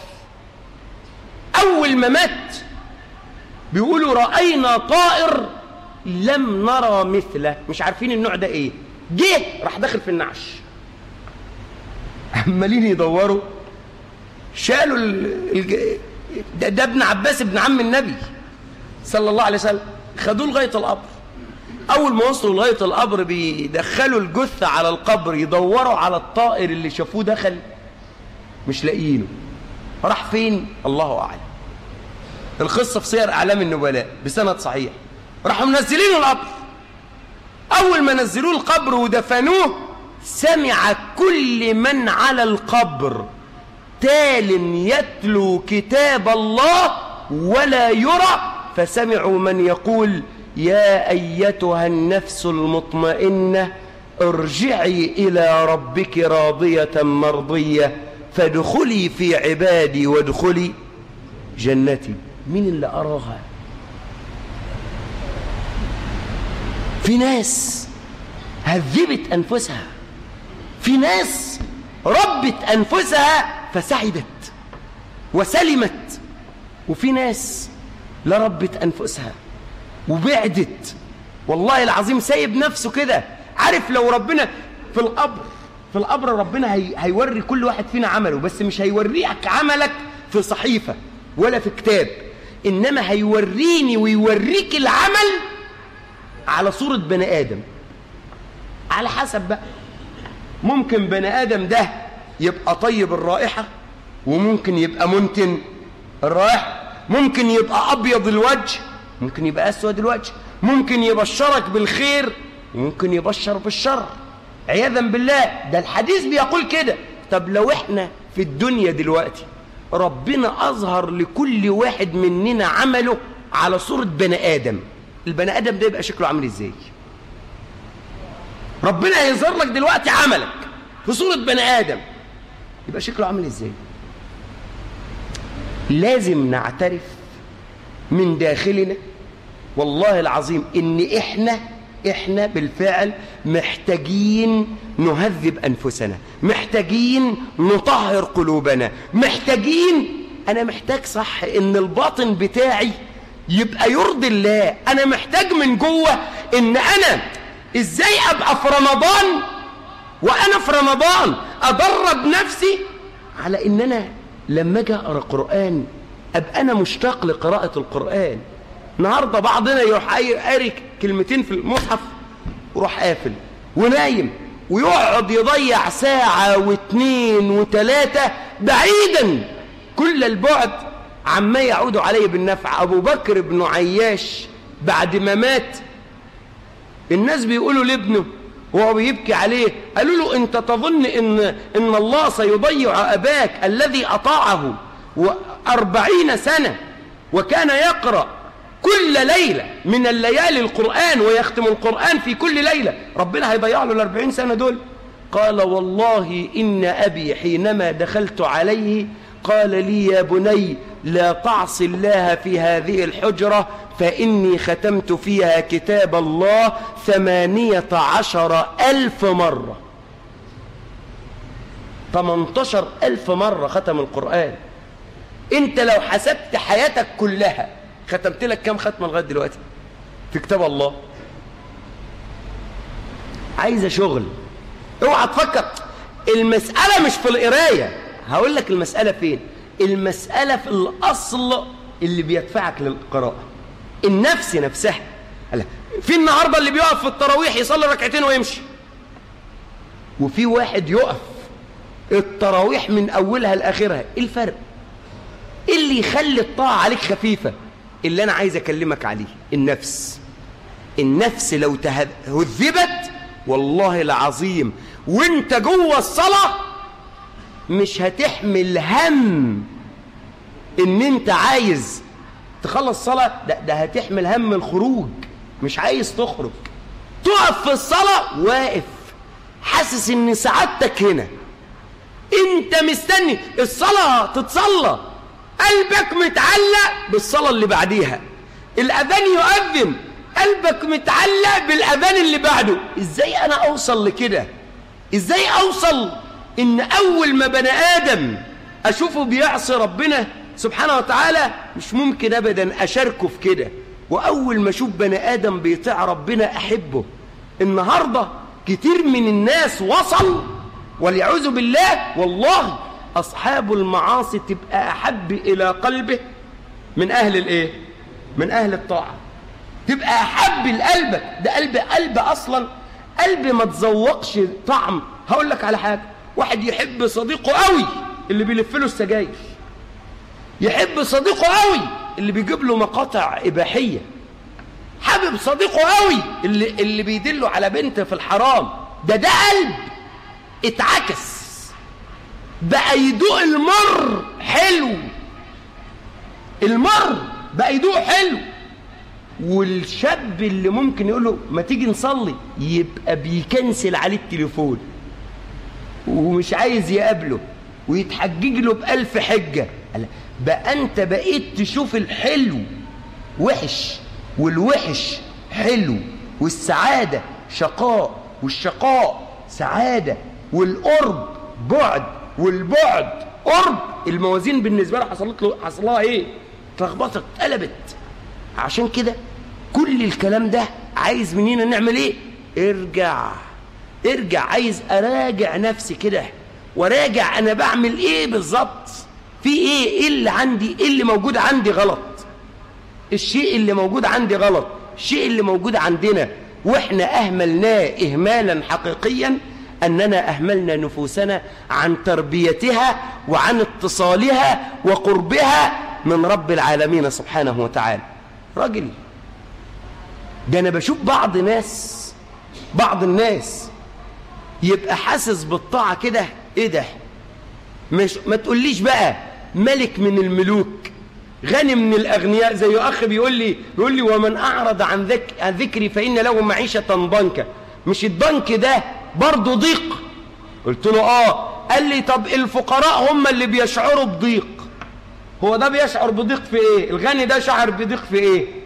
أول ما مات بيقولوا رأينا طائر لم نرى مثله مش عارفين النوع ده ايه جه راح داخل في النعش عمالين يدوروا شالوا ال... ده, ده ابن عباس ابن عم النبي صلى الله عليه وسلم خدوه لغايه القبر اول ما وصلوا لغايه القبر بيدخلوا الجثه على القبر يدوروا على الطائر اللي شافوه دخل مش لاقيينه راح فين الله اعلم القصه في سير اعلام النبلاء بسند صحيح راحوا منزلينه القبر اول ما نزلوه القبر ودفنوه سمع كل من على القبر تال يتلو كتاب الله ولا يرى فسمعوا من يقول يا أيتها النفس المطمئنة ارجعي إلى ربك راضية مرضية فادخلي في عبادي وادخلي جنتي مين اللي أراها في ناس هذبت أنفسها في ناس ربت أنفسها فسعدت وسلمت وفي ناس لا ربت أنفسها وبعدت والله العظيم سايب نفسه كده عارف لو ربنا في القبر في القبر ربنا هي هيوري كل واحد فينا عمله بس مش هيوريك عملك في صحيفة ولا في كتاب إنما هيوريني ويوريك العمل على صورة بني آدم على حسب بقى ممكن بني آدم ده يبقى طيب الرائحة وممكن يبقى منتن الرائحة ممكن يبقى أبيض الوجه ممكن يبقى أسود الوجه ممكن يبشرك بالخير وممكن يبشر بالشر عياذا بالله ده الحديث بيقول كده طب لو احنا في الدنيا دلوقتي ربنا أظهر لكل واحد مننا عمله على صورة بني آدم البني آدم ده يبقى شكله عامل ازاي ربنا هيظهر لك دلوقتي عملك في صورة بني آدم يبقى شكله عامل ازاي لازم نعترف من داخلنا والله العظيم ان احنا احنا بالفعل محتاجين نهذب انفسنا محتاجين نطهر قلوبنا محتاجين انا محتاج صح ان الباطن بتاعي يبقى يرضي الله انا محتاج من جوه ان انا ازاي ابقى في رمضان وانا في رمضان ادرب نفسي على ان انا لما اجي اقرا قران ابقى انا مشتاق لقراءه القران النهارده بعضنا يروح قاري كلمتين في المصحف ويروح قافل ونايم ويقعد يضيع ساعة واثنين وثلاثة بعيدا كل البعد عما يعود عليه بالنفع أبو بكر بن عياش بعد ما مات الناس بيقولوا لابنه وهو بيبكي عليه قالوا له انت تظن ان, إن الله سيضيع أباك الذي أطاعه وأربعين سنة وكان يقرأ كل ليلة من الليالي القرآن ويختم القرآن في كل ليلة ربنا هيضيع له الأربعين سنة دول قال والله إن أبي حينما دخلت عليه قال لي يا بني لا تعص الله في هذه الحجرة فإني ختمت فيها كتاب الله ثمانية عشر ألف مرة 18 ألف مرة ختم القرآن انت لو حسبت حياتك كلها ختمت لك كام ختمة لغاية دلوقتي في كتاب الله عايزة شغل اوعى تفكر المسألة مش في القراية هقول لك المسألة فين المسألة في الأصل اللي بيدفعك للقراءة النفس نفسها في النهاردة اللي بيقف في التراويح يصلي ركعتين ويمشي وفي واحد يقف التراويح من أولها لآخرها إيه الفرق إيه اللي يخلي الطاعة عليك خفيفة اللي أنا عايز أكلمك عليه النفس النفس لو تهذبت والله العظيم وانت جوه الصلاة مش هتحمل هم ان انت عايز تخلص صلاة ده, ده هتحمل هم الخروج مش عايز تخرج تقف في الصلاة واقف حاسس ان سعادتك هنا انت مستني الصلاة تتصلى قلبك متعلق بالصلاة اللي بعديها الأذان يؤذن قلبك متعلق بالأذان اللي بعده إزاي أنا أوصل لكده إزاي أوصل إن أول ما بني آدم أشوفه بيعصي ربنا سبحانه وتعالى مش ممكن أبدا أشاركه في كده وأول ما أشوف بني آدم بيطيع ربنا أحبه النهاردة كتير من الناس وصل والعياذ بالله والله أصحاب المعاصي تبقى أحب إلى قلبه من أهل الإيه؟ من أهل الطاعة تبقى أحب لقلبك ده قلب قلب أصلا قلب ما تذوقش طعم هقول لك على حاجة واحد يحب صديقه قوي اللي بيلف له السجاير يحب صديقه قوي اللي بيجيب له مقاطع إباحية حابب صديقه قوي اللي, اللي بيدله على بنت في الحرام ده ده قلب اتعكس بقى يدوق المر حلو المر بقى يدوق حلو والشاب اللي ممكن يقول له ما تيجي نصلي يبقى بيكنسل عليه التليفون ومش عايز يقابله ويتحجج له بألف حجة بقى أنت بقيت تشوف الحلو وحش والوحش حلو والسعادة شقاء والشقاء سعادة والقرب بعد والبعد قرب الموازين بالنسبة له حصلت له حصلها ايه اتلخبطت اتقلبت عشان كده كل الكلام ده عايز مننا نعمل ايه ارجع ارجع عايز اراجع نفسي كده وراجع انا بعمل ايه بالظبط في ايه ايه اللي عندي ايه اللي موجود عندي غلط الشيء اللي موجود عندي غلط الشيء اللي موجود عندنا واحنا اهملناه اهمالا حقيقيا أننا أهملنا نفوسنا عن تربيتها وعن اتصالها وقربها من رب العالمين سبحانه وتعالى راجل ده أنا بشوف بعض ناس بعض الناس يبقى حاسس بالطاعة كده إيه ده مش ما تقوليش بقى ملك من الملوك غني من الأغنياء زي أخ بيقول لي يقول لي ومن أعرض عن, ذك عن ذكري فإن له معيشة ضنكا مش الضنك ده برضه ضيق قلت له آه قال لي طب الفقراء هم اللي بيشعروا بضيق هو ده بيشعر بضيق في إيه الغني ده شعر بضيق في إيه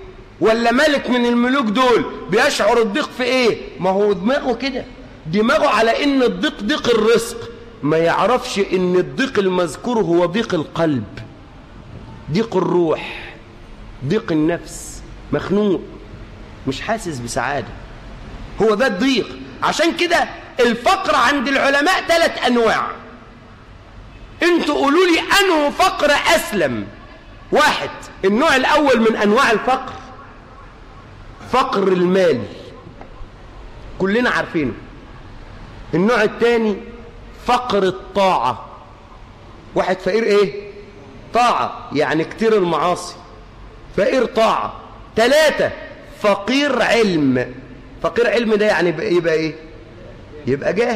ولا ملك من الملوك دول بيشعر الضيق في ايه ما هو دماغه كده دماغه على ان الضيق ضيق الرزق ما يعرفش ان الضيق المذكور هو ضيق القلب ضيق الروح ضيق النفس مخنوق مش حاسس بسعادة هو ده الضيق عشان كده الفقر عند العلماء ثلاث أنواع انتوا قولوا لي أنه فقر أسلم واحد النوع الأول من أنواع الفقر فقر المال كلنا عارفينه النوع الثاني فقر الطاعة واحد فقير ايه طاعة يعني كتير المعاصي فقير طاعة ثلاثة فقير علم فقير علم ده يعني يبقى, يبقى ايه يبقى جاهل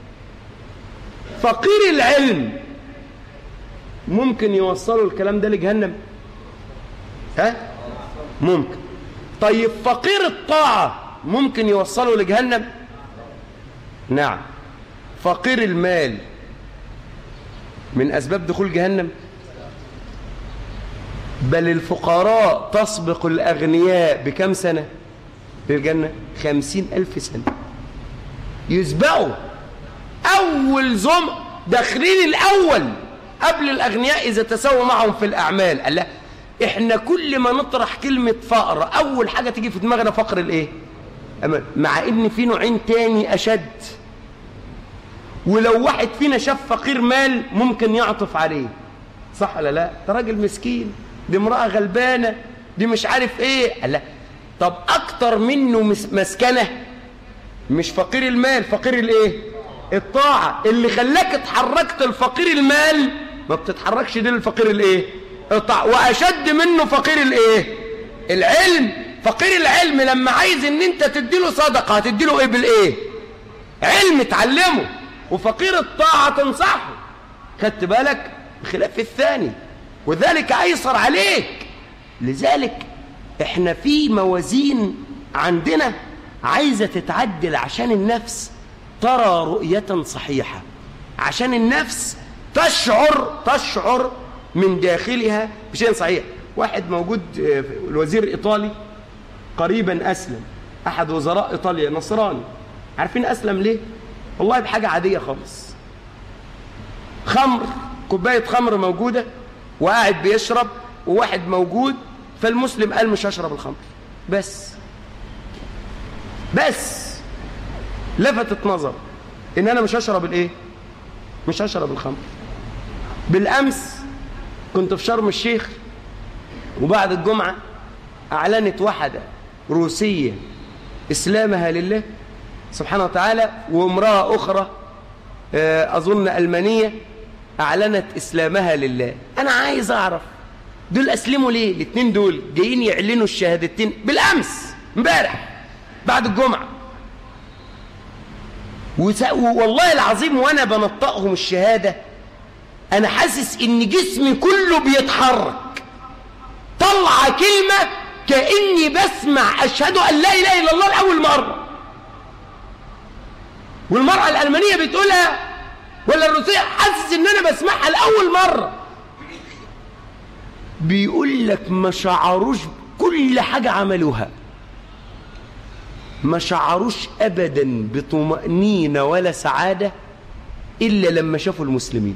فقير العلم ممكن يوصلوا الكلام ده لجهنم ها ممكن طيب فقير الطاعة ممكن يوصلوا لجهنم نعم فقير المال من أسباب دخول جهنم بل الفقراء تسبق الأغنياء بكم سنة للجنة خمسين ألف سنة يسبقوا أول زم داخلين الأول قبل الأغنياء إذا تساووا معهم في الأعمال قال لا إحنا كل ما نطرح كلمة فقر أول حاجة تيجي في دماغنا فقر الإيه مع إن في نوعين تاني أشد ولو واحد فينا شاف فقير مال ممكن يعطف عليه صح ولا لا ده راجل مسكين دي امرأة غلبانة دي مش عارف ايه لا طب اكتر منه مسكنة مش فقير المال فقير الايه الطاعة اللي خلاك اتحركت الفقير المال ما بتتحركش دي الفقير الايه الطاعة واشد منه فقير الايه العلم فقير العلم لما عايز ان انت تديله صدقة هتديله ايه بالايه علم تعلمه وفقير الطاعة تنصحه خدت بالك بخلاف الثاني وذلك أيسر عليك لذلك احنا في موازين عندنا عايزة تتعدل عشان النفس ترى رؤية صحيحة عشان النفس تشعر تشعر من داخلها بشيء صحيح واحد موجود الوزير الإيطالي قريبا أسلم أحد وزراء إيطاليا نصراني عارفين أسلم ليه؟ والله بحاجة عادية خالص خمر كوباية خمر موجودة وقاعد بيشرب وواحد موجود فالمسلم قال مش هشرب الخمر بس بس لفتت نظر ان انا مش هشرب الايه مش هشرب الخمر بالامس كنت في شرم الشيخ وبعد الجمعة اعلنت واحدة روسية اسلامها لله سبحانه وتعالى وامرأة اخرى اظن المانية اعلنت اسلامها لله انا عايز اعرف دول اسلموا ليه الاثنين دول جايين يعلنوا الشهادتين بالامس امبارح بعد الجمعه وس... والله العظيم وانا بنطقهم الشهاده انا حاسس ان جسمي كله بيتحرك طلع كلمه كاني بسمع اشهد ان لا اله الا الله لاول مره والمراه الالمانيه بتقولها ولا الروسية حاسس ان انا بسمعها لأول مرة بيقول لك ما شعروش كل حاجة عملوها ما شعروش أبدا بطمأنينة ولا سعادة إلا لما شافوا المسلمين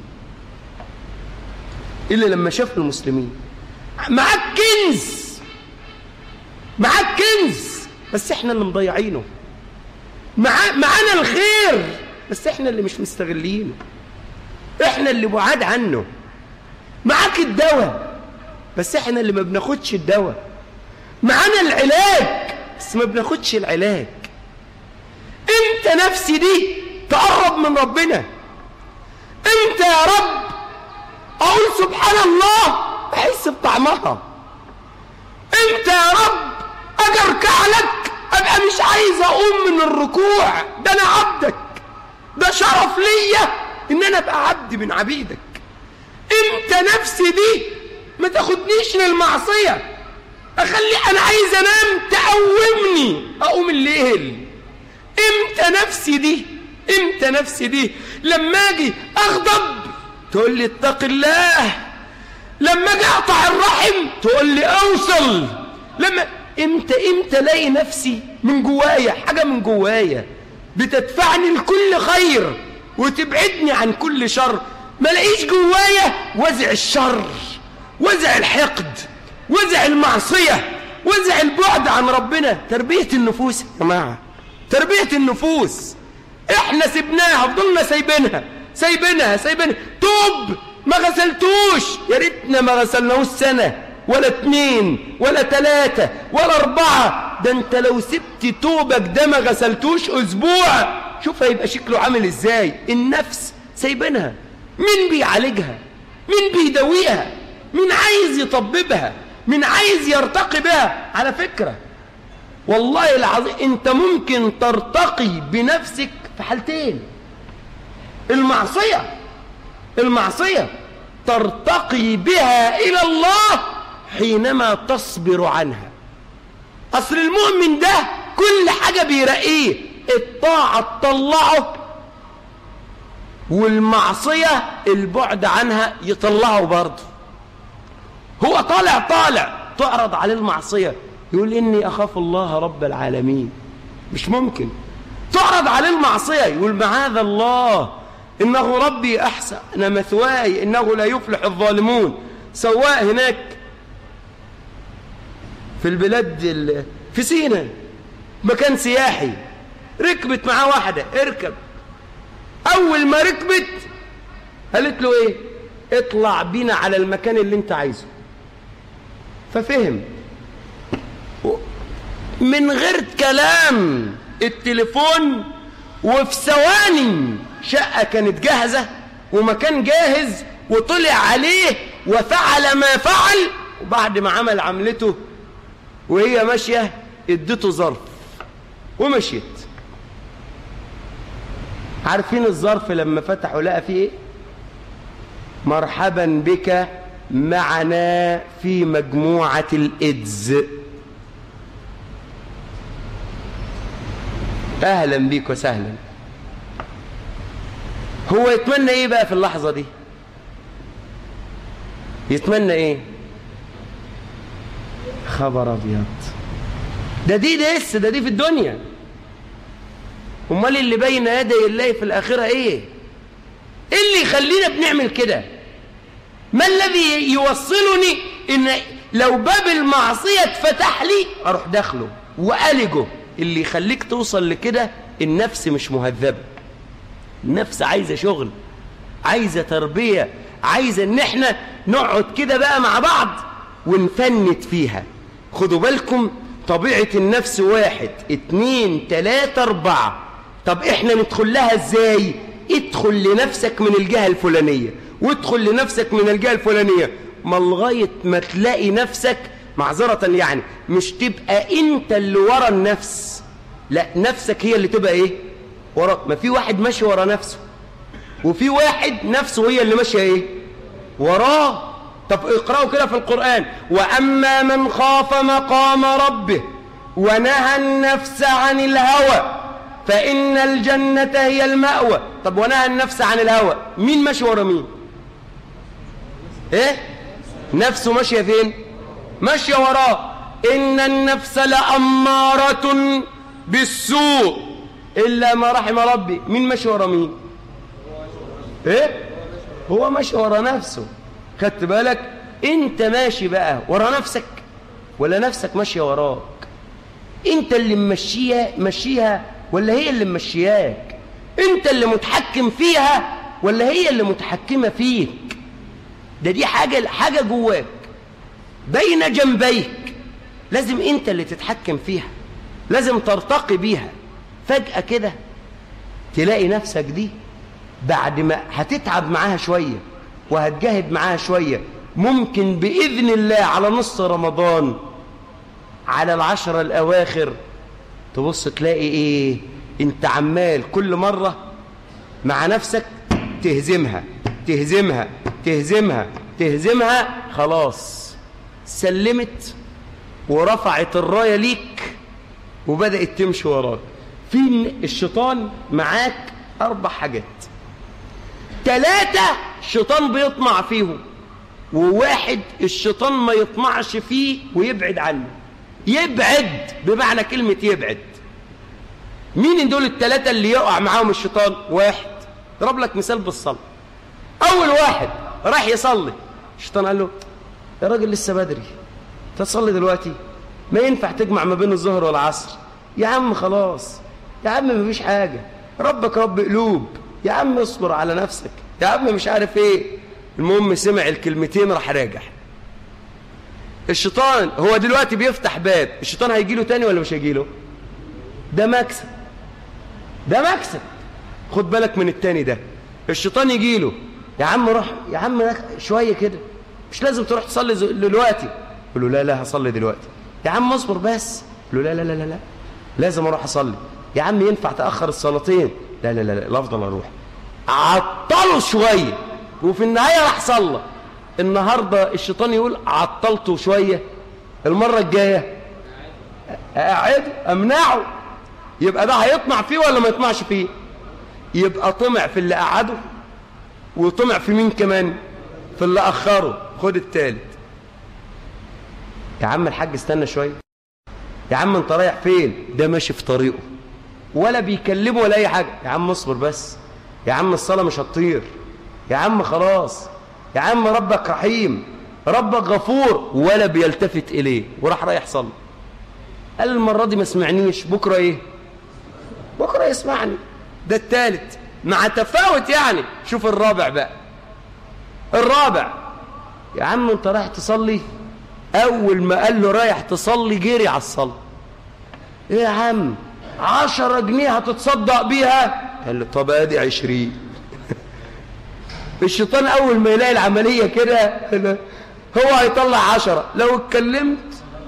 إلا لما شافوا المسلمين معاك كنز معاك كنز بس احنا اللي مضيعينه مع... معانا الخير بس احنا اللي مش مستغلينه احنا اللي بعاد عنه معاك الدواء بس احنا اللي ما بناخدش الدواء معانا العلاج بس ما بناخدش العلاج امتى نفسي دي تقرب من ربنا امتى يا رب اقول سبحان الله احس بطعمها امتى يا رب اجي اركع لك ابقى مش عايز اقوم من الركوع ده انا عبدك ده شرف ليا ان انا ابقى عبد من عبيدك امتى نفسي دي ما تاخدنيش للمعصيه اخلي انا عايز انام تقومني اقوم الليل امتى نفسي دي امتى نفسي دي لما اجي اغضب تقول لي اتق الله لما اجي اقطع الرحم تقول لي اوصل لما امتى امتى الاقي نفسي من جوايا حاجة من جوايا بتدفعني لكل خير وتبعدني عن كل شر ما لاقيش جوايا وزع الشر وزع الحقد وزع المعصية وزع البعد عن ربنا تربية النفوس يا جماعة تربية النفوس احنا سبناها فضلنا سايبينها سايبينها سايبينها توب ما غسلتوش يا ريتنا ما غسلناهوش سنة ولا اتنين ولا تلاتة ولا اربعة ده انت لو سبت توبك ده ما غسلتوش اسبوع شوف هيبقى شكله عامل ازاي النفس سايبينها مين بيعالجها مين بيداويها مين عايز يطببها مين عايز يرتقي بها على فكرة والله العظيم انت ممكن ترتقي بنفسك في حالتين المعصية المعصية ترتقي بها إلى الله حينما تصبر عنها أصل المؤمن ده كل حاجة بيرقيه الطاعة تطلعه والمعصية البعد عنها يطلعه برضه هو طالع طالع تعرض عليه المعصية يقول إني أخاف الله رب العالمين مش ممكن تعرض عليه المعصية يقول معاذ الله إنه ربي أحسن مثواي إنه لا يفلح الظالمون سواء هناك في البلاد في سينا مكان سياحي ركبت معاه واحدة اركب أول ما ركبت قالت له إيه اطلع بينا على المكان اللي انت عايزه ففهم من غير كلام التليفون وفي ثواني شقة كانت جاهزة ومكان جاهز وطلع عليه وفعل ما فعل وبعد ما عمل عملته وهي ماشية ادته ظرف ومشيت عارفين الظرف لما فتحوا لقى فيه ايه مرحبا بك معنا في مجموعة الإدز أهلا بيك وسهلا هو يتمنى إيه بقى في اللحظة دي يتمنى إيه خبر أبيض ده دي لسه ده دي في الدنيا امال اللي بين يدي الله في الآخرة إيه إيه اللي يخلينا بنعمل كده ما الذي يوصلني إن لو باب المعصية اتفتح لي أروح داخله وألجه اللي يخليك توصل لكده النفس مش مهذبة النفس عايزة شغل عايزة تربية عايزة ان احنا نقعد كده بقى مع بعض ونفنت فيها خدوا بالكم طبيعة النفس واحد اتنين تلاتة اربعة طب احنا ندخل لها ازاي ادخل لنفسك من الجهة الفلانية وادخل لنفسك من الجهة الفلانية ما لغاية ما تلاقي نفسك معذرة يعني مش تبقى انت اللي ورا النفس لا نفسك هي اللي تبقى ايه ورا ما في واحد ماشي ورا نفسه وفي واحد نفسه هي اللي ماشيه ايه وراه طب اقرأوا كده في القرآن وأما من خاف مقام ربه ونهى النفس عن الهوى فإن الجنة هي المأوى طب ونهى النفس عن الهوى مين ماشي ورا مين ايه نفسه ماشية فين ماشية وراه إن النفس لأمارة بالسوء إلا ما رحم ربي مين ماشي ورا مين ايه هو ماشي ورا نفسه خدت بالك انت ماشي بقى ورا نفسك ولا نفسك ماشيه وراك انت اللي ممشيها مشيها ولا هي اللي ممشياك انت اللي متحكم فيها ولا هي اللي متحكمه فيك ده دي حاجه حاجه جواك بين جنبيك لازم انت اللي تتحكم فيها لازم ترتقي بيها فجأة كده تلاقي نفسك دي بعد ما هتتعب معاها شوية وهتجاهد معاها شوية ممكن بإذن الله على نص رمضان على العشرة الأواخر تبص تلاقي إيه انت عمال كل مرة مع نفسك تهزمها تهزمها تهزمها تهزمها خلاص سلمت ورفعت الراية ليك وبدأت تمشي وراك في الشيطان معاك أربع حاجات ثلاثة الشيطان بيطمع فيهم وواحد الشيطان ما يطمعش فيه ويبعد عنه يبعد بمعنى كلمة يبعد مين دول الثلاثة اللي يقع معاهم الشيطان واحد ضرب لك مثال بالصلاة أول واحد راح يصلي الشيطان قال له يا راجل لسه بدري تصلي دلوقتي ما ينفع تجمع ما بين الظهر والعصر يا عم خلاص يا عم ما فيش حاجة ربك رب قلوب يا عم اصبر على نفسك يا عم مش عارف ايه المهم سمع الكلمتين راح راجع الشيطان هو دلوقتي بيفتح باب الشيطان هيجي له تاني ولا مش هيجي له ده مكسب ده مكسب خد بالك من التاني ده الشيطان يجي له يا عم روح يا عم شويه كده مش لازم تروح تصلي دلوقتي يقول له لا لا هصلي دلوقتي يا عم اصبر بس يقول له لا لا لا لا, لا. لازم اروح اصلي يا عم ينفع تاخر الصلاتين لا لا لا لا افضل اروح عطله شويه وفي النهايه راح صلى النهارده الشيطان يقول عطلته شويه المره الجايه اقعد امنعه يبقى ده هيطمع فيه ولا ما يطمعش فيه يبقى طمع في اللي قعده وطمع في مين كمان في اللي اخره خد التالت يا عم الحاج استنى شويه يا عم انت رايح فين ده ماشي في طريقه ولا بيكلمه ولا اي حاجه يا عم اصبر بس يا عم الصلاه مش هتطير يا عم خلاص يا عم ربك رحيم ربك غفور ولا بيلتفت اليه وراح رايح صلي قال المره دي ما سمعنيش بكره ايه بكره يسمعني ده الثالث مع تفاوت يعني شوف الرابع بقى الرابع يا عم انت رايح تصلي اول ما قال له رايح تصلي جري على الصلاه ايه يا عم عشرة جنيه هتتصدق بيها قال له طب ادي عشرين الشيطان اول ما يلاقي العملية كده هو هيطلع عشرة لو اتكلمت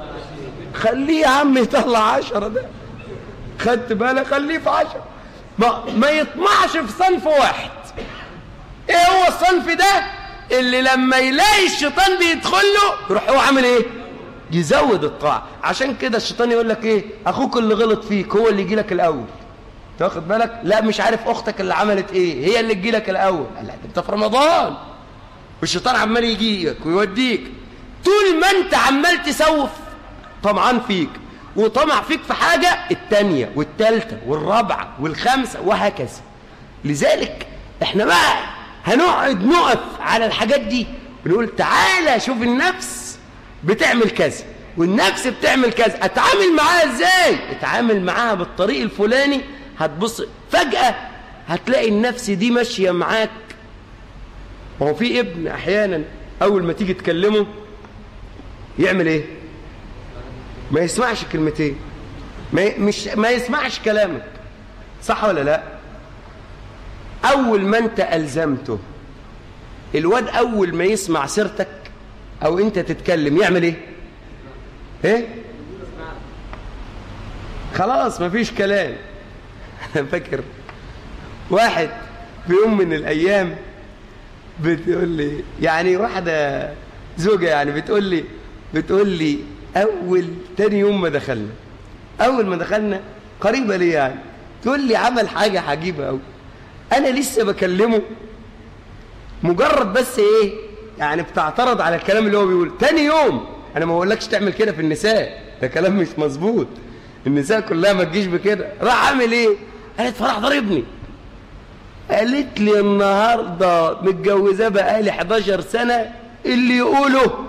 خليه يا عم يطلع عشرة ده خدت بالك خليه في عشرة ما, ما يطمعش في صنف واحد ايه هو الصنف ده اللي لما يلاقي الشيطان بيدخل له يروح هو عامل ايه يزود الطاعة عشان كده الشيطان يقول لك ايه اخوك اللي غلط فيك هو اللي يجي لك الاول تاخد بالك لا مش عارف اختك اللي عملت ايه هي اللي تجي لك الاول لا انت في رمضان والشيطان عمال يجيك ويوديك طول ما انت عمال تسوف طمعان فيك وطمع فيك في حاجة التانية والتالتة والرابعة والخامسة وهكذا لذلك احنا بقى هنقعد نقف على الحاجات دي ونقول تعالى شوف النفس بتعمل كذا والنفس بتعمل كذا اتعامل معاها ازاي اتعامل معاها بالطريق الفلاني هتبص فجأة هتلاقي النفس دي ماشية معاك هو في ابن احيانا اول ما تيجي تكلمه يعمل ايه ما يسمعش كلمتين ما مش ما يسمعش كلامك صح ولا لا اول ما انت الزمته الواد اول ما يسمع سيرتك او انت تتكلم يعمل ايه ايه خلاص مفيش كلام انا فاكر واحد في يوم من الايام بتقول لي يعني واحده زوجه يعني بتقول لي بتقول لي اول تاني يوم ما دخلنا اول ما دخلنا قريبه لي يعني تقول لي عمل حاجه عجيبه قوي انا لسه بكلمه مجرد بس ايه يعني بتعترض على الكلام اللي هو بيقول تاني يوم انا ما بقولكش تعمل كده في النساء ده كلام مش مظبوط النساء كلها ما تجيش بكده راح عامل ايه قالت فرح ضربني قالت لي النهارده متجوزاه بقالي 11 سنه اللي يقوله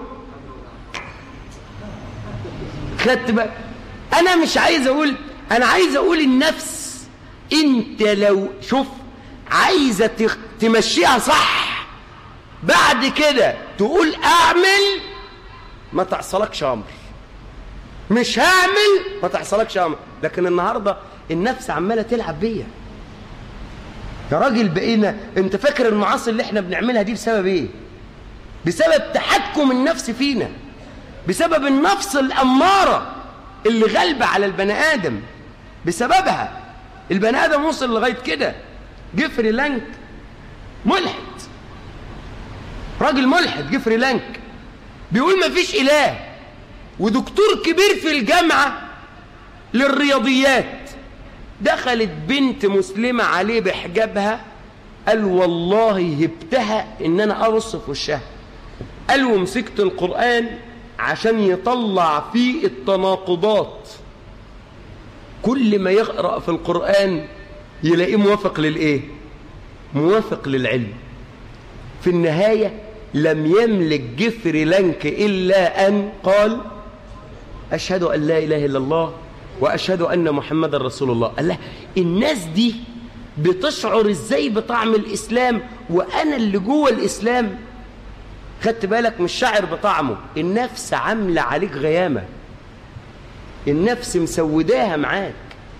خدت بقى انا مش عايز اقول انا عايز اقول النفس انت لو شوف عايزه تمشيها صح بعد كده تقول اعمل ما تحصلكش امر مش هعمل ما تحصلكش امر لكن النهارده النفس عماله تلعب بيا يا راجل بقينا انت فاكر المعاصي اللي احنا بنعملها دي بسبب ايه بسبب تحكم النفس فينا بسبب النفس الاماره اللي غالبه على البني ادم بسببها البني ادم وصل لغايه كده جفري لانك ملحد راجل ملحد جفري لانك بيقول ما فيش اله ودكتور كبير في الجامعه للرياضيات دخلت بنت مسلمه عليه بحجابها قال والله هبتها ان انا ابص في وشها قال ومسكت القران عشان يطلع فيه التناقضات كل ما يقرأ في القرآن يلاقيه موافق للإيه موافق للعلم في النهاية لم يملك جفر لنك إلا أن قال أشهد أن لا إله إلا الله وأشهد أن محمد رسول الله قال له الناس دي بتشعر إزاي بطعم الإسلام وأنا اللي جوه الإسلام خدت بالك مش شاعر بطعمه النفس عاملة عليك غيامة النفس مسوداها معاك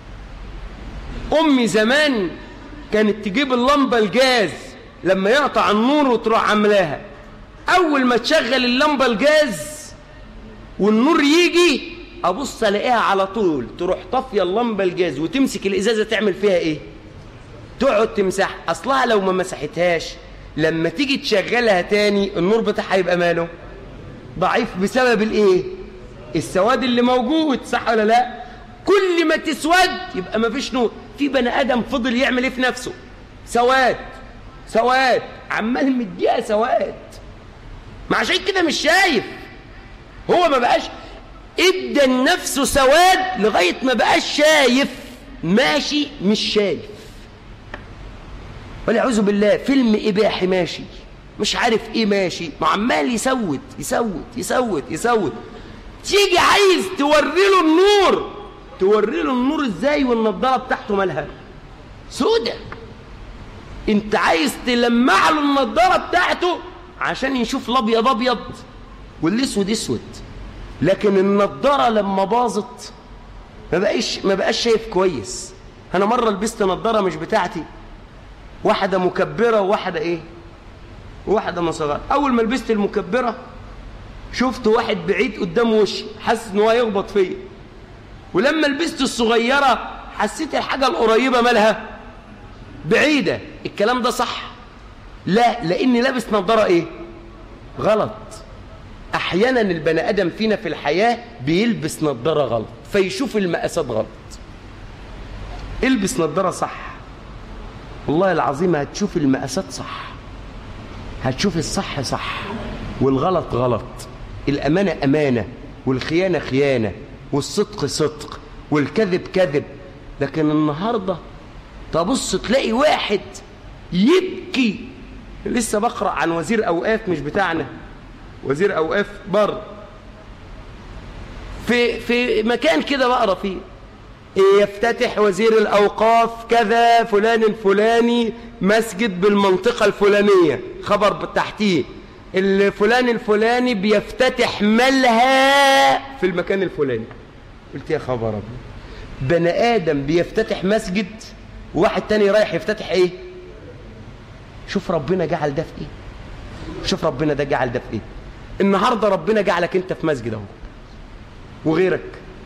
أمي زمان كانت تجيب اللمبة الجاز لما يقطع النور وتروح عاملاها أول ما تشغل اللمبة الجاز والنور يجي أبص ألاقيها على طول تروح طافية اللمبة الجاز وتمسك الإزازة تعمل فيها إيه تقعد تمسح أصلها لو ما مسحتهاش لما تيجي تشغلها تاني النور بتاعها يبقى ماله ضعيف بسبب الإيه السواد اللي موجود صح ولا لا كل ما تسود يبقى ما فيش نور في بني آدم فضل يعمل إيه في نفسه سواد سواد عمال مديها سواد ما عشان كده مش شايف هو ما بقاش ادى النفس سواد لغاية ما بقاش شايف ماشي مش شايف والعياذ بالله فيلم إباحي ماشي مش عارف ايه ماشي ما عمال يسود يسود يسود يسود تيجي عايز توري له النور توري له النور ازاي والنضاره بتاعته مالها سودة انت عايز تلمع له النضاره بتاعته عشان يشوف الابيض ابيض والاسود اسود لكن النضاره لما باظت ما بقاش ما بقاش شايف كويس انا مره لبست نضاره مش بتاعتي واحده مكبره وواحده ايه وواحده مصغره اول ما لبست المكبره شفت واحد بعيد قدام وشي حاسس ان هو يخبط فيا ولما لبست الصغيره حسيت الحاجه القريبه مالها بعيده الكلام ده صح لا لاني لابس نظاره ايه غلط احيانا البني ادم فينا في الحياه بيلبس نظاره غلط فيشوف المقاسات غلط البس نظاره صح والله العظيم هتشوف المقاسات صح هتشوف الصح صح والغلط غلط الامانه امانه والخيانه خيانه والصدق صدق والكذب كذب لكن النهارده تبص تلاقي واحد يبكي لسه بقرا عن وزير اوقاف مش بتاعنا وزير اوقاف بر في في مكان كده بقرا فيه يفتتح وزير الاوقاف كذا فلان الفلاني مسجد بالمنطقه الفلانيه خبر تحتيه الفلان الفلاني بيفتتح ملهى في المكان الفلاني قلت يا خبر ابيض بني ادم بيفتتح مسجد وواحد تاني رايح يفتتح ايه شوف ربنا جعل ده في ايه شوف ربنا ده جعل ده في ايه النهارده ربنا جعلك انت في مسجد اهو وغيرك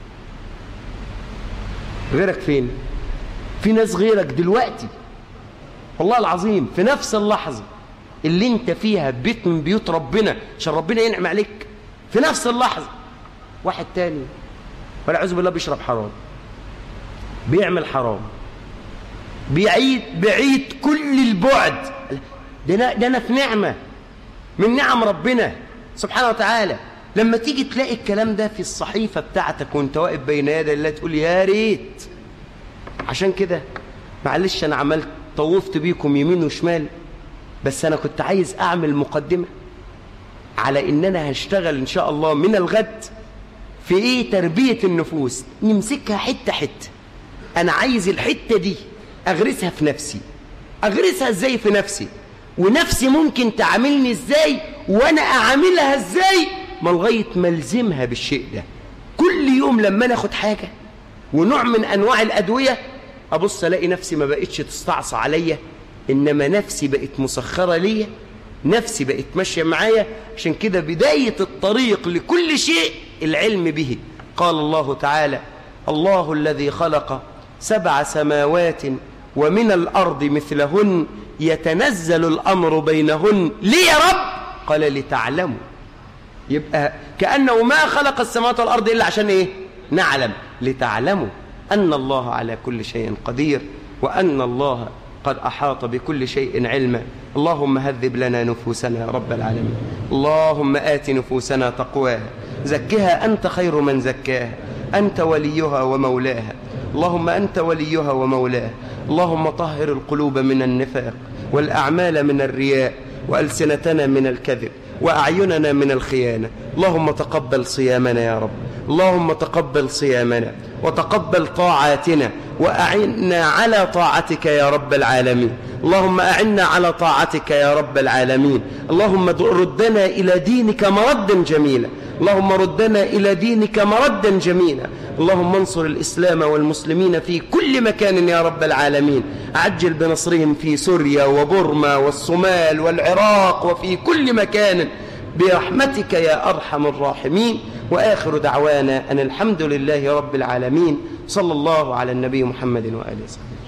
غيرك فين في ناس غيرك دلوقتي والله العظيم في نفس اللحظة اللي انت فيها بيت من بيوت ربنا عشان ربنا ينعم عليك في نفس اللحظة واحد تاني والعياذ بالله بيشرب حرام بيعمل حرام بيعيد بعيد كل البعد ده انا ده انا في نعمه من نعم ربنا سبحانه وتعالى لما تيجي تلاقي الكلام ده في الصحيفه بتاعتك وانت واقف بين يدي الله تقول يا ريت عشان كده معلش انا عملت طوفت بيكم يمين وشمال بس انا كنت عايز اعمل مقدمه على ان انا هشتغل ان شاء الله من الغد في ايه تربيه النفوس نمسكها حته حته انا عايز الحته دي اغرسها في نفسي اغرسها ازاي في نفسي ونفسي ممكن تعاملني ازاي وانا اعاملها ازاي ما لغايه ما الزمها بالشيء ده كل يوم لما انا اخد حاجه ونوع من انواع الادويه ابص الاقي نفسي ما بقتش تستعصى عليا انما نفسي بقت مسخره ليا نفسي بقت ماشيه معايا عشان كده بدايه الطريق لكل شيء العلم به قال الله تعالى الله الذي خلق سبع سماوات ومن الارض مثلهن يتنزل الامر بينهن ليه يا رب قال لتعلموا يبقى كانه ما خلق السماوات والارض الا عشان ايه نعلم لتعلموا ان الله على كل شيء قدير وان الله قد احاط بكل شيء علما اللهم هذب لنا نفوسنا يا رب العالمين اللهم ات نفوسنا تقواها زكها أنت خير من زكاها أنت وليها ومولاها اللهم أنت وليها ومولاها اللهم طهر القلوب من النفاق والأعمال من الرياء وألسنتنا من الكذب وأعيننا من الخيانة اللهم تقبل صيامنا يا رب اللهم تقبل صيامنا وتقبل طاعاتنا وأعنا على طاعتك يا رب العالمين اللهم أعنا على طاعتك يا رب العالمين اللهم ردنا إلى دينك مردا جميلا اللهم ردنا إلى دينك مردا جميلا اللهم انصر الإسلام والمسلمين في كل مكان يا رب العالمين عجل بنصرهم في سوريا وبرما والصومال والعراق وفي كل مكان برحمتك يا أرحم الراحمين وآخر دعوانا أن الحمد لله رب العالمين صلى الله على النبي محمد وآله وسلم